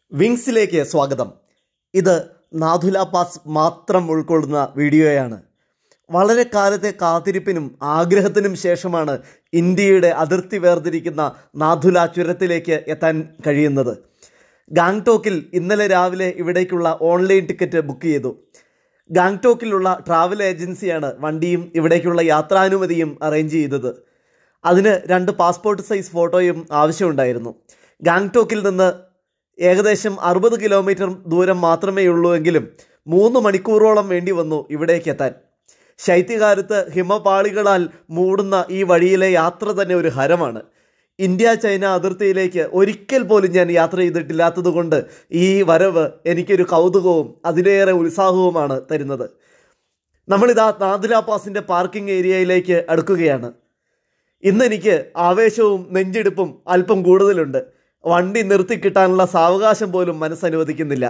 വിങ്സിലേക്ക് സ്വാഗതം ഇത് നാഥുല പാസ് മാത്രം ഉൾക്കൊള്ളുന്ന വീഡിയോയാണ് വളരെ കാലത്തെ കാത്തിരിപ്പിനും ആഗ്രഹത്തിനും ശേഷമാണ് ഇന്ത്യയുടെ അതിർത്തി വേർതിരിക്കുന്ന നാഥുല ചുരത്തിലേക്ക് എത്താൻ കഴിയുന്നത് ഗാങ്ടോക്കിൽ ഇന്നലെ രാവിലെ ഇവിടേക്കുള്ള ഓൺലൈൻ ടിക്കറ്റ് ബുക്ക് ചെയ്തു ഗാങ്ടോക്കിലുള്ള ട്രാവൽ ഏജൻസിയാണ് വണ്ടിയും ഇവിടേക്കുള്ള യാത്രാനുമതിയും അറേഞ്ച് ചെയ്തത് അതിന് രണ്ട് പാസ്പോർട്ട് സൈസ് ഫോട്ടോയും ആവശ്യമുണ്ടായിരുന്നു ഗാങ്ടോക്കിൽ നിന്ന് ഏകദേശം അറുപത് കിലോമീറ്റർ ദൂരം മാത്രമേ ഉള്ളൂ എങ്കിലും മൂന്ന് മണിക്കൂറോളം വേണ്ടി വന്നു ഇവിടേക്ക് എത്താൻ ശൈത്യകാലത്ത് ഹിമപാളികളാൽ മൂടുന്ന ഈ വഴിയിലെ യാത്ര തന്നെ ഒരു ഹരമാണ് ഇന്ത്യ ചൈന അതിർത്തിയിലേക്ക് ഒരിക്കൽ പോലും ഞാൻ യാത്ര ചെയ്തിട്ടില്ലാത്തതുകൊണ്ട് ഈ വരവ് എനിക്കൊരു കൗതുകവും അതിലേറെ ഉത്സാഹവുമാണ് തരുന്നത് നമ്മളിതാ നാദില പാസിൻ്റെ പാർക്കിംഗ് ഏരിയയിലേക്ക് അടുക്കുകയാണ് ഇന്ന് എനിക്ക് ആവേശവും നെഞ്ചെടുപ്പും അല്പം കൂടുതലുണ്ട് വണ്ടി നിർത്തി കിട്ടാനുള്ള സാവകാശം പോലും മനസ്സനുവദിക്കുന്നില്ല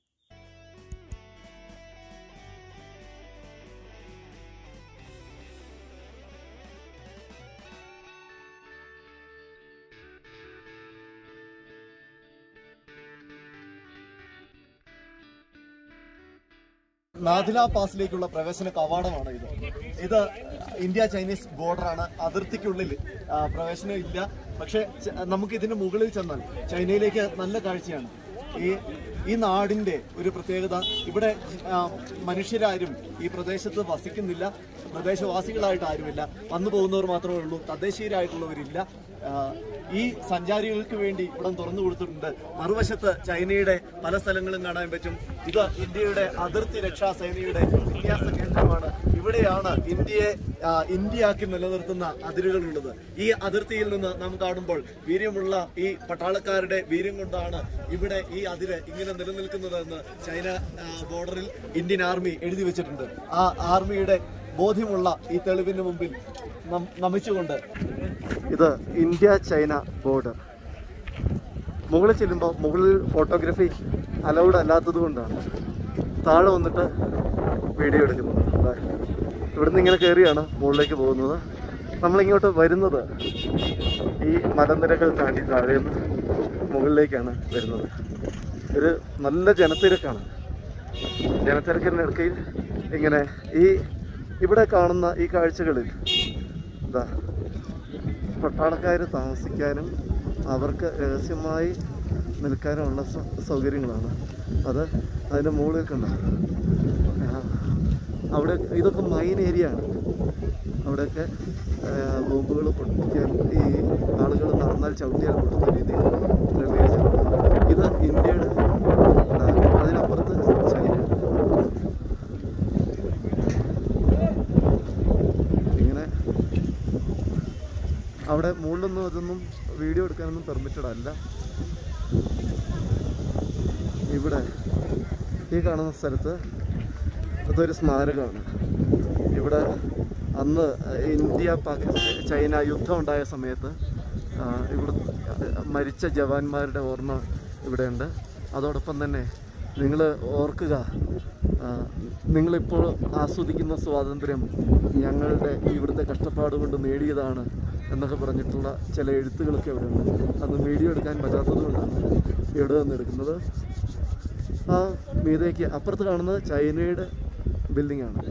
നാഥില പാസിലേക്കുള്ള പ്രവേശന കവാടമാണ് ഇത് ഇത് ഇന്ത്യ ചൈനീസ് ബോർഡറാണ് അതിർത്തിക്കുള്ളിൽ ആ, പ്രവേശനം ഇല്ല പക്ഷെ ച- നമുക്ക് ഇതിന് മുകളിൽ ചെന്നാൽ ചൈനയിലേക്ക് നല്ല കാഴ്ചയാണ് ഈ ഈ നാടിന്റെ ഒരു പ്രത്യേകത ഇവിടെ ആ, മനുഷ്യരാരും ഈ പ്രദേശത്ത് വസിക്കുന്നില്ല പ്രദേശവാസികളായിട്ട് ആരുമില്ല വന്നു പോകുന്നവർ മാത്രമേ ഉള്ളൂ തദ്ദേശീയരായിട്ടുള്ളവരില്ല ആ, ഈ സഞ്ചാരികൾക്ക് വേണ്ടി ഇവിടം തുറന്നു കൊടുത്തിട്ടുണ്ട് മറുവശത്ത് ചൈനയുടെ പല സ്ഥലങ്ങളും കാണാൻ പറ്റും ഇത് ഇന്ത്യയുടെ അതിർത്തി രക്ഷാസേനയുടെ വിന്യാസ കേന്ദ്രമാണ് ഇവിടെയാണ് ഇന്ത്യയെ ആ, ഇന്ത്യയാക്കി നിലനിർത്തുന്ന അതിരുകളുള്ളത് ഈ അതിർത്തിയിൽ നിന്ന് നാം കാണുമ്പോൾ വീര്യമുള്ള ഈ പട്ടാളക്കാരുടെ വീര്യം കൊണ്ടാണ് ഇവിടെ ഈ അതിര് ഇങ്ങനെ നിലനിൽക്കുന്നതെന്ന് ചൈന ആ, ബോർഡറിൽ ഇന്ത്യൻ ആർമി എഴുതി വെച്ചിട്ടുണ്ട് ആ ആർമിയുടെ ബോധ്യമുള്ള ഈ തെളിവിന് മുമ്പിൽ നം- നമിച്ചുകൊണ്ട് ഇത് ഇന്ത്യ ചൈന ബോർഡർ മുകളിൽ ചെല്ലുമ്പോൾ മുകളിൽ ഫോട്ടോഗ്രാഫി അലൗഡ് അല്ലാത്തത് കൊണ്ടാണ് താഴെ വന്നിട്ട് വീഡിയോ എടുക്കുന്നത് ദാ. ഇവിടുന്ന് ഇങ്ങനെ കയറിയാണ് മുകളിലേക്ക് പോകുന്നത് നമ്മളിങ്ങോട്ട് വരുന്നത് ഈ മലനിരകൾ താണ്ടി താഴേന്ന് മുകളിലേക്കാണ് വരുന്നത് ഒരു നല്ല ജനത്തിരക്കാണ് ജനത്തിരക്കിനിടയ്ക്ക് ഇങ്ങനെ ഈ ഇവിടെ കാണുന്ന ഈ കാഴ്ചകളിൽ എന്താ പട്ടാളക്കാർ താമസിക്കാനും അവർക്ക് രഹസ്യമായി നിൽക്കാനുമുള്ള സ- സൗകര്യങ്ങളാണ് അത് അതിൻ്റെ മുകളിൽ കണ്ട അവിടെ ഇതൊക്കെ മൈൻ ഏരിയ ആണ് അവിടെയൊക്കെ ബോംബുകൾ പൊട്ടിക്കാൻ ഈ ആളുകൾ നടന്നാൽ ചവിട്ടിയാൽ പൊട്ടുന്ന രീതിയിൽ ക്രമീകരിച്ചിട്ടുണ്ട് ഇത് ഇന്ത്യയുടെ ആ, അതിനപ്പുറത്ത് ചൈന ഇങ്ങനെ അവിടെ മുകളിലൊന്നും അതൊന്നും വീഡിയോ എടുക്കാനൊന്നും പെർമിറ്റഡ് അല്ല ഇവിടെ ഈ കാണുന്ന സ്ഥലത്ത് അതൊരു സ്മാരകമാണ് ഇവിടെ അന്ന് ഇന്ത്യ പാകിസ്ഥാൻ ചൈന യുദ്ധം ഉണ്ടായ സമയത്ത് ആ, ഇവിടെ മരിച്ച ജവാന്മാരുടെ ഓർമ്മ ഇവിടെയുണ്ട് അതോടൊപ്പം തന്നെ നിങ്ങൾ ഓർക്കുക ആ, നിങ്ങളിപ്പോൾ ആസ്വദിക്കുന്ന സ്വാതന്ത്ര്യം ഞങ്ങളുടെ ഇവിടുത്തെ കഷ്ടപ്പാട് കൊണ്ട് നേടിയതാണ് എന്നൊക്കെ പറഞ്ഞിട്ടുള്ള ചില എഴുത്തുകളൊക്കെ അവിടെ ഉണ്ട് അന്ന് വീഡിയോ എടുക്കാൻ പറ്റാത്തത് കൊണ്ടാണ് ഇവിടെ നിന്ന് എടുക്കുന്നത് ആ മീതയ്ക്ക് അപ്പുറത്ത് കാണുന്നത് ചൈനയുടെ ബിൽഡിംഗ് ആണ്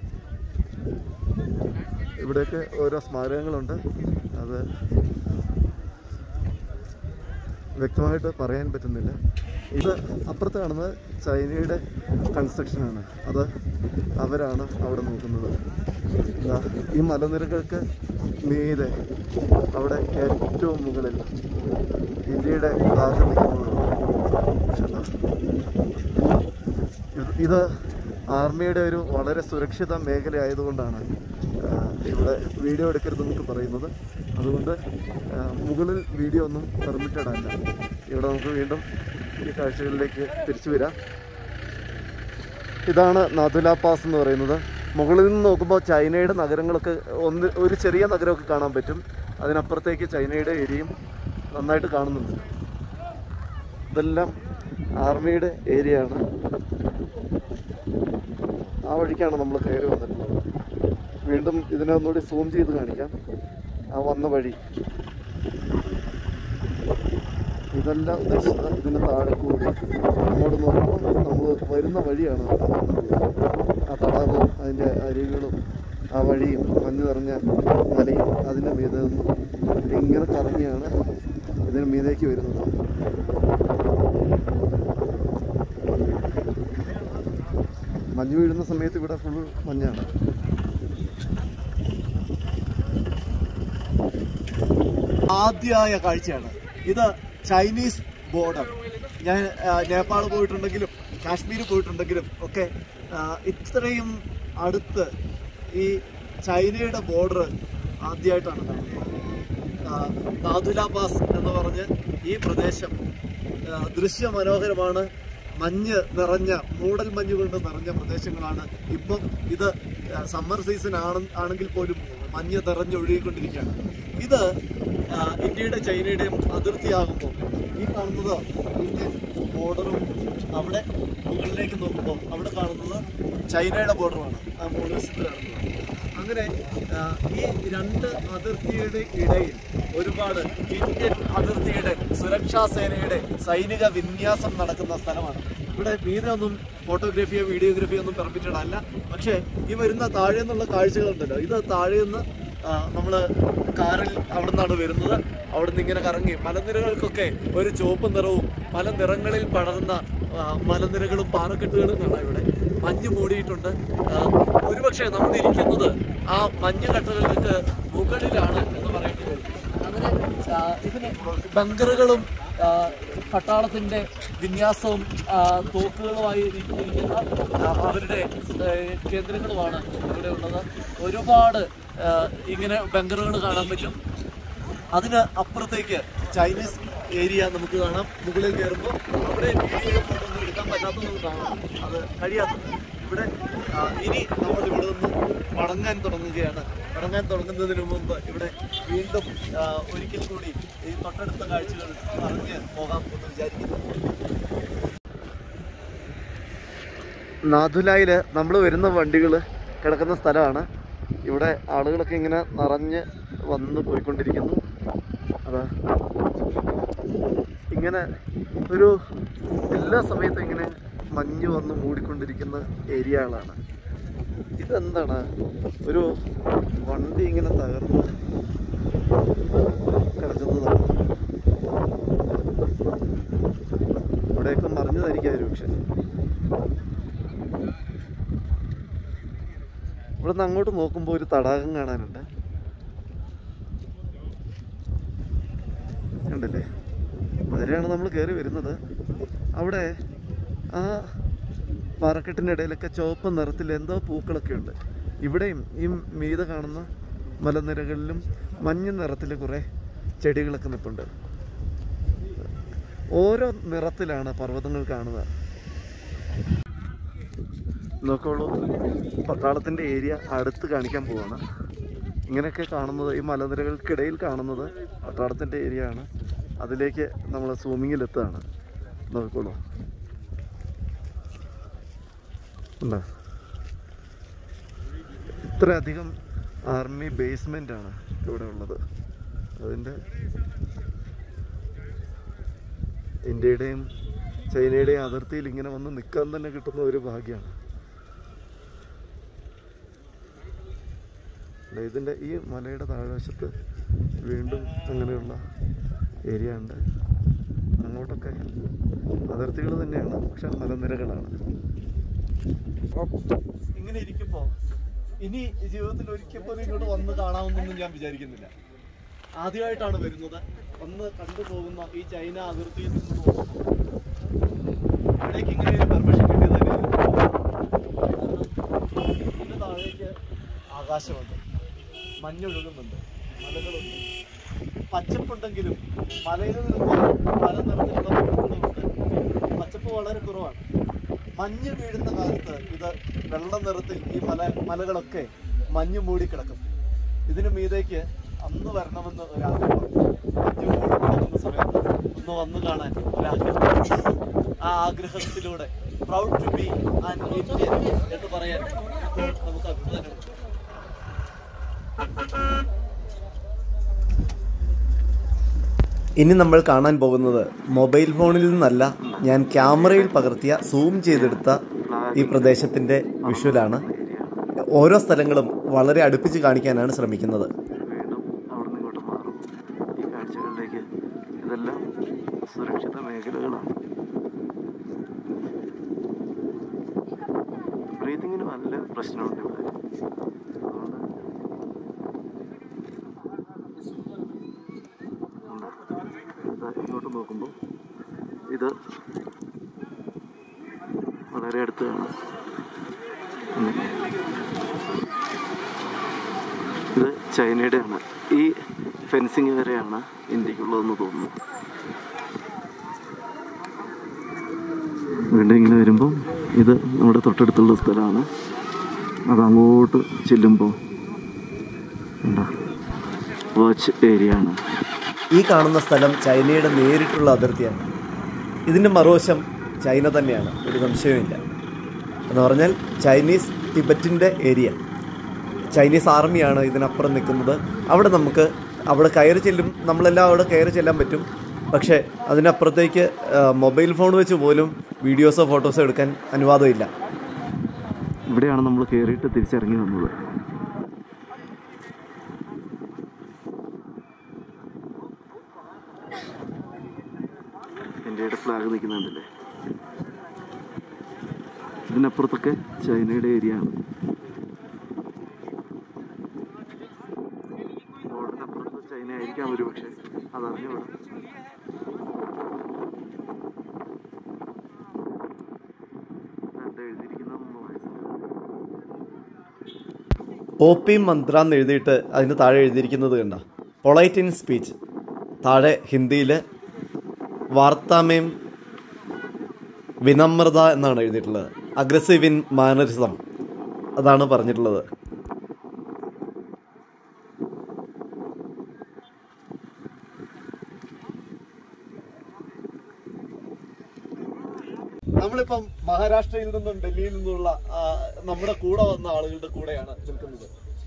ഇവിടെയൊക്കെ ഓരോ സ്മാരകങ്ങളുണ്ട് അത് വ്യക്തമായിട്ട് പറയാൻ പറ്റുന്നില്ല ഇത് അപ്പുറത്ത് കാണുന്നത് ചൈനയുടെ കൺസ്ട്രക്ഷനാണ് അത് അവരാണ് അവിടെ നോക്കുന്നത് ദാ ഈ മലനിരകൾക്ക് മീതെ അവിടെ ഏറ്റവും മുകളിൽ ഇന്ത്യയുടെ ഭാഗം നിൽക്കുന്നത് പക്ഷേ ദാ ഇത് ഇത് ആർമിയുടെ ഒരു വളരെ സുരക്ഷിത മേഖല ആയതുകൊണ്ടാണ് ആ, ഇവിടെ വീഡിയോ എടുക്കരുതെന്നൊക്കെ പറയുന്നത് അതുകൊണ്ട് ആ, മുകളിൽ വീഡിയോ ഒന്നും പെർമിറ്റഡ് അല്ല ഇവിടെ നമുക്ക് വീണ്ടും ഈ കാഴ്ചകളിലേക്ക് തിരിച്ചു വരാം ഇതാണ് നദുല പാസ് എന്ന് പറയുന്നത് മുകളിൽ നിന്ന് നോക്കുമ്പോൾ ചൈനയുടെ നഗരങ്ങളൊക്കെ ഒന്ന് ഒരു ചെറിയ നഗരമൊക്കെ കാണാൻ പറ്റും അതിനപ്പുറത്തേക്ക് ചൈനയുടെ ഏരിയയും നന്നായിട്ട് കാണുന്നുണ്ട് ഇതെല്ലാം ആർമിയുടെ ഏരിയ ആണ് ആ വഴിക്കാണ് നമ്മൾ കയറി വന്നിട്ടുള്ളത് വീണ്ടും ഇതിനെ ഒന്നുകൂടി സൂം ചെയ്ത് കാണിക്കാം ആ വന്ന വഴി ഇതല്ല ഉദ്ദേശിച്ചത് ഇതിന് താഴെ കൂടി അങ്ങോട്ട് നോക്കുമ്പോൾ നമ്മൾ വരുന്ന വഴിയാണ് ആ തടാകവും അതിൻ്റെ അരുവികളും ആ വഴിയും മഞ്ഞ് നിറഞ്ഞ മലയും അതിൻ്റെ മീതെ നിന്നും ഇങ്ങനെ കറങ്ങിയാണ് ഇതിന് മീതേക്ക് വരുന്നത് മഞ്ഞ് വീഴുന്ന സമയത്ത് ഇവിടെ ഫുൾ മഞ്ഞാണ് ആദ്യമായ കാഴ്ചയാണ് ഇത് ചൈനീസ് ബോർഡർ ഞാൻ ആ, നേപ്പാൾ പോയിട്ടുണ്ടെങ്കിലും കാശ്മീർ പോയിട്ടുണ്ടെങ്കിലും ഒക്കെ ആ, ഇത്രയും അടുത്ത് ഈ ചൈനയുടെ ബോർഡർ ആദ്യമായിട്ടാണ് കാണുന്നത് ആ, നാഥുല പാസ് എന്ന് പറഞ്ഞ് ഈ പ്രദേശം ആ, ദൃശ്യമനോഹരമാണ് മഞ്ഞ് നിറഞ്ഞ മൂടൽ മഞ്ഞ് കൊണ്ട് നിറഞ്ഞ പ്രദേശങ്ങളാണ് ഇപ്പം ഇത് സമ്മർ സീസൺ ആണ് ആണെങ്കിൽ പോലും മഞ്ഞ് നിറഞ്ഞൊഴുകിക്കൊണ്ടിരിക്കുകയാണ് ഇത് ആ, ഇന്ത്യയുടെ ചൈനയുടെയും അതിർത്തിയാകുമ്പോൾ ഈ കാണുന്നത് ഇന്ത്യൻ ബോർഡറും അവിടെ മുകളിലേക്ക് നോക്കുമ്പോൾ അവിടെ കാണുന്നത് ചൈനയുടെ ബോർഡറുമാണ് ആ മുകളിൽ കാണുന്നത് അങ്ങനെ ആ, ഈ രണ്ട് അതിർത്തിയുടെ ഇടയിൽ ഒരുപാട് ഇന്ത്യൻ അതിർത്തിയുടെ സുരക്ഷാ സേനയുടെ സൈനിക വിന്യാസം നടക്കുന്ന സ്ഥലമാണ് ഇവിടെ മീതെ ഒന്നും ഫോട്ടോഗ്രാഫിയോ വീഡിയോഗ്രാഫിയോ ഒന്നും പെർമിറ്റഡ് അല്ല പക്ഷേ ഈ വരുന്ന താഴെ നിന്നുള്ള കാഴ്ചകളുണ്ടല്ലോ ഇത് താഴെ നിന്ന് നമ്മൾ കാറിൽ അവിടെ നിന്നാണ് വരുന്നത് അവിടെ നിന്ന് ഇങ്ങനെ കറങ്ങി മലനിരകൾക്കൊക്കെ ഒരു ചുവപ്പ് നിറവും പല നിറങ്ങളിൽ പടർന്ന ആ, മലനിരകളും പാറക്കെട്ടുകളും കാണാം ഇവിടെ മഞ്ഞ് മൂടിയിട്ടുണ്ട് ആ, ഒരുപക്ഷെ നമ്മൾ ഇരിക്കുന്നത് ആ മഞ്ഞ് കട്ടകൾക്ക് മുകളിലാണ് എന്ന് പറയേണ്ടി വരും അങ്ങനെ ആ, ഇതിന് ബങ്കറുകളും ആ, പട്ടാളത്തിന്റെ വിന്യാസവും ആ, തോക്കുകളുമായി ഇരിക്കുന്ന ആ, അവരുടെ ഏ, കേന്ദ്രങ്ങളുമാണ് ഇവിടെ ഉള്ളത് ഒരുപാട് ആ, ഇങ്ങനെ ബങ്കറുകൾ കാണാൻ പറ്റും അതിന് അപ്പുറത്തേക്ക് ചൈനീസ് ഏരിയ നമുക്ക് കാണാം മുകളിൽ കയറുമ്പോൾ അവിടെ വീഡിയോ ഫോട്ടോ ഒന്നും എടുക്കാൻ പറ്റാത്തത് നമുക്ക് കാണാം അത് കഴിയാത്തത് ഇവിടെ ആ, ഇനി നമ്മൾ ഇവിടെ നിന്ന് മടങ്ങാൻ തുടങ്ങുകയാണ് മടങ്ങാൻ തുടങ്ങുന്നതിന് മുമ്പ് ഇവിടെ വീണ്ടും ആ, ഒരിക്കൽ കൂടി ഈ തൊട്ടടുത്ത കാഴ്ചകൾ പറഞ്ഞ് പോകാം എന്ന് വിചാരിക്കുന്നു നാഥുലായിൽ നമ്മൾ വരുന്ന വണ്ടികൾ കിടക്കുന്ന സ്ഥലമാണ് ഇവിടെ ആളുകളൊക്കെ ഇങ്ങനെ നിറഞ്ഞ് വന്ന് പോയിക്കൊണ്ടിരിക്കുന്നു അതാ ഇങ്ങനെ ഒരു എല്ലാ സമയത്തും ഇങ്ങനെ മഞ്ഞ് വന്ന് മൂടിക്കൊണ്ടിരിക്കുന്ന ഏരിയകളാണ് ഇതെന്താണ് ഒരു വണ്ടി ഇങ്ങനെ തകർന്ന് കിടക്കുന്നതാണ് ഇവിടെയൊക്കെ മറിഞ്ഞതായിരിക്കും ഒരു പക്ഷെ ഇവിടെ നിന്ന് അങ്ങോട്ട് നോക്കുമ്പോൾ ഒരു തടാകം കാണാനുണ്ട് കണ്ടില്ലേ അതിലെയാണ് നമ്മൾ കയറി വരുന്നത് അവിടെ ആ പാറക്കെട്ടിൻ്റെ ഇടയിലൊക്കെ ചുവപ്പ് നിറത്തിൽ എന്തോ പൂക്കളൊക്കെ ഉണ്ട് ഇവിടെയും ഈ മീത കാണുന്ന മലനിരകളിലും മഞ്ഞ നിറത്തിൽ കുറേ ചെടികളൊക്കെ നിൽപ്പുണ്ട് ഓരോ നിറത്തിലാണ് പർവ്വതങ്ങൾ കാണുന്നത് നോക്കോളൂ പട്ടാളത്തിൻ്റെ ഏരിയ അടുത്ത് കാണിക്കാൻ പോവാണ് ഇങ്ങനെയൊക്കെ കാണുന്നത് ഈ മലനിരകൾക്കിടയിൽ കാണുന്നത് പട്ടാളത്തിൻ്റെ ഏരിയ ആണ് അതിലേക്ക് നമ്മൾ സൂമിങ്ങിലെത്തുകയാണ് നോക്കിക്കോളൂ ഉണ്ടോ ഇത്രയധികം ആർമി ബേസ്മെൻ്റ് ആണ് ഇവിടെ ഉള്ളത് അതിൻ്റെ ഇന്ത്യയുടെയും ചൈനയുടെയും അതിർത്തിയിൽ ഇങ്ങനെ വന്ന് നിൽക്കാൻ തന്നെ കിട്ടുന്ന ഒരു ഭാഗ്യമാണ് ദേ ഇതിൻ്റെ ഈ മലയുടെ താഴ്വശത്ത് വീണ്ടും അങ്ങനെയുള്ള ഏരിയ ഉണ്ട് അങ്ങോട്ടൊക്കെ അതിർത്തികൾ തന്നെയാണ് പക്ഷെ മലനിരകളാണ് ഇങ്ങനെ ഇരിക്കുമ്പോൾ ഇനി ജീവിതത്തിൽ ഒരിക്കൽ പോലും ഇങ്ങോട്ട് വന്ന് കാണാമെന്നൊന്നും ഞാൻ വിചാരിക്കുന്നില്ല ആദ്യമായിട്ടാണ് വരുന്നത് വന്ന് കണ്ടുപോകുന്ന ഈ ചൈന അതിർത്തിയിൽ നിന്ന് പോകുന്നു ഇവിടേക്ക് ഇങ്ങനെ ഒരു പെർമിഷൻ കിട്ടിയത് തന്നെ ഇതിന്റെ താഴേക്ക് ആകാശമുണ്ട് മഞ്ഞൊഴുകുന്നുണ്ട് മലകളുണ്ട് പച്ചപ്പുണ്ടെങ്കിലും മലയിൽ നിന്ന് പല നിറത്തിലുള്ള പൂക്കളുമുണ്ട് പച്ചപ്പ് വളരെ കുറവാണ് മഞ്ഞ് വീഴുന്ന കാലത്ത് ഇത് വെള്ള നിറത്തിൽ ഈ മല മലകളൊക്കെ മഞ്ഞ് മൂടിക്കിടക്കും ഇതിന് മീതേക്ക് അന്ന് വരണമെന്ന് ഒരാഗ്രഹമുണ്ട് മഞ്ഞ് മൂടിക്കിടക്കുന്ന സമയത്ത് ഒന്ന് വന്നു കാണാൻ ഒരാഗ്രഹം ആ ആഗ്രഹത്തിലൂടെ proud to be an Indian എന്ന് പറയാൻ ഇപ്പോൾ നമുക്ക് അഭിമാനമുണ്ട് ഇനി നമ്മൾ കാണാൻ പോകുന്നത് മൊബൈൽ ഫോണിൽ നിന്നല്ല ഞാൻ ക്യാമറയിൽ പകർത്തിയ സൂം ചെയ്തെടുത്ത ഈ പ്രദേശത്തിൻ്റെ വിഷ്വലാണ് ഓരോ സ്ഥലങ്ങളും വളരെ അടുപ്പിച്ച് കാണിക്കാനാണ് ശ്രമിക്കുന്നത് വീണ്ടും അവിടെ നിന്ന് ഇങ്ങോട്ട് മാറും ഈ കാഴ്ചകളിലേക്ക് ഇതെല്ലാം സുരക്ഷിത മേഖലകളാണ് ബ്രീതിങ്ങിന് നല്ല പ്രശ്നമുണ്ട് ഇവിടെ അതുകൊണ്ട് ഉണ്ട്. ദാ ഇങ്ങോട്ട് നോക്കുമ്പോൾ ഇത് വളരെ അടുത്ത് കാണാം ഉം. ഇത് ചൈനയുടെയാണ് ഈ ഫെൻസിങ് വരെയാണ് ഇന്ത്യക്കുള്ളതെന്ന് തോന്നുന്നു വീണ്ടും ഇങ്ങനെ വരുമ്പോൾ ഇത് നമ്മുടെ തൊട്ടടുത്തുള്ള സ്ഥലമാണ് അത് അങ്ങോട്ട് ചെല്ലുമ്പോൾ എന്താ വാച്ച് ഏരിയ ആണ് ഈ കാണുന്ന സ്ഥലം ചൈനയുടെ നേരിട്ടുള്ള അതിർത്തിയാണ് ഇതിൻ്റെ മറുവശം ചൈന തന്നെയാണ് ഒരു സംശയവുമില്ല എന്ന് പറഞ്ഞാൽ ചൈനീസ് ടിബറ്റിൻ്റെ ഏരിയ ചൈനീസ് ആർമിയാണ് ഇതിനപ്പുറം നിൽക്കുന്നത് അവിടെ നമുക്ക് അവിടെ കയറി ചെല്ലും നമ്മളെല്ലാം അവിടെ കയറി ചെല്ലാൻ പറ്റും പക്ഷേ അതിനപ്പുറത്തേക്ക് ആ, മൊബൈൽ ഫോൺ വെച്ച് പോലും വീഡിയോസോ ഫോട്ടോസോ എടുക്കാൻ അനുവാദമില്ല ഇവിടെയാണ് നമ്മൾ കയറിയിട്ട് തിരിച്ചിറങ്ങി വന്നത് ഇന്ത്യയുടെ ഫ്ലാഗ് നിൽക്കുന്നുണ്ടല്ലേ ഇതിനപ്പുറത്തൊക്കെ ചൈനയുടെ ഏരിയ ആണ് റോഡിനപ്പുറത്ത് ചൈന ആയിരിക്കാം ഒരു പക്ഷേ അതറിഞ്ഞൂടാ എന്താ എഴുതിയിരിക്കുന്നതെന്ന് വായിച്ചില്ല ഓപ്പി മന്ത്ര എന്ന് എഴുതിയിട്ട് അതിന് താഴെ എഴുതിയിരിക്കുന്നത് കണ്ട പൊളൈറ്റ് ഇൻ സ്പീച്ച് താഴെ ഹിന്ദിയിൽ വാർത്താമയം വിനമ്രത എന്നാണ് എഴുതിയിട്ടുള്ളത് അഗ്രസീവ് ഇൻ മാനറിസം അതാണ് പറഞ്ഞിട്ടുള്ളത് നമ്മളിപ്പം മഹാരാഷ്ട്രയിൽ നിന്നും ഡൽഹിയിൽ നിന്നുള്ള ആ, നമ്മുടെ കൂടെ വന്ന ആളുകളുടെ കൂടെയാണ് നിൽക്കുന്നത്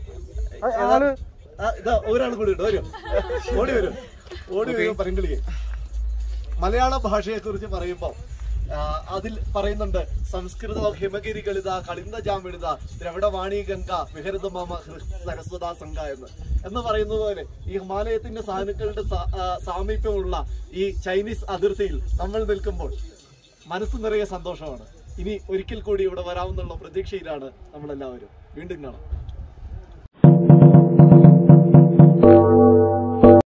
ആ, ഇതാ ഒരാൾ കൂടി ഉണ്ട് വരും ഓടി വരും ഓടി വരും പരങ്കളിക്ക് മലയാള ഭാഷയെ കുറിച്ച് പറയുമ്പോൾ അതിൽ പറയുന്നുണ്ട് സംസ്കൃത ഹിമഗിരികളിത കളിന്ത ജാമിണിത ദ്രവിഡവാണി ഗംഗ വിഹരിത മാമ സരസ്വത സംഘ എന്ന് എന്ന് പറയുന്നത് പോലെ ഈ ഹിമാലയത്തിന്റെ സാധുക്കളുടെ സാ- ആ, സാമീപ്യമുള്ള ഈ ചൈനീസ് അതിർത്തിയിൽ നമ്മൾ നിൽക്കുമ്പോൾ മനസ്സ് നിറയെ സന്തോഷമാണ് ഇനി ഒരിക്കൽ കൂടി ഇവിടെ വരാമെന്നുള്ള പ്രതീക്ഷയിലാണ് നമ്മളെല്ലാവരും വീണ്ടും കാണാം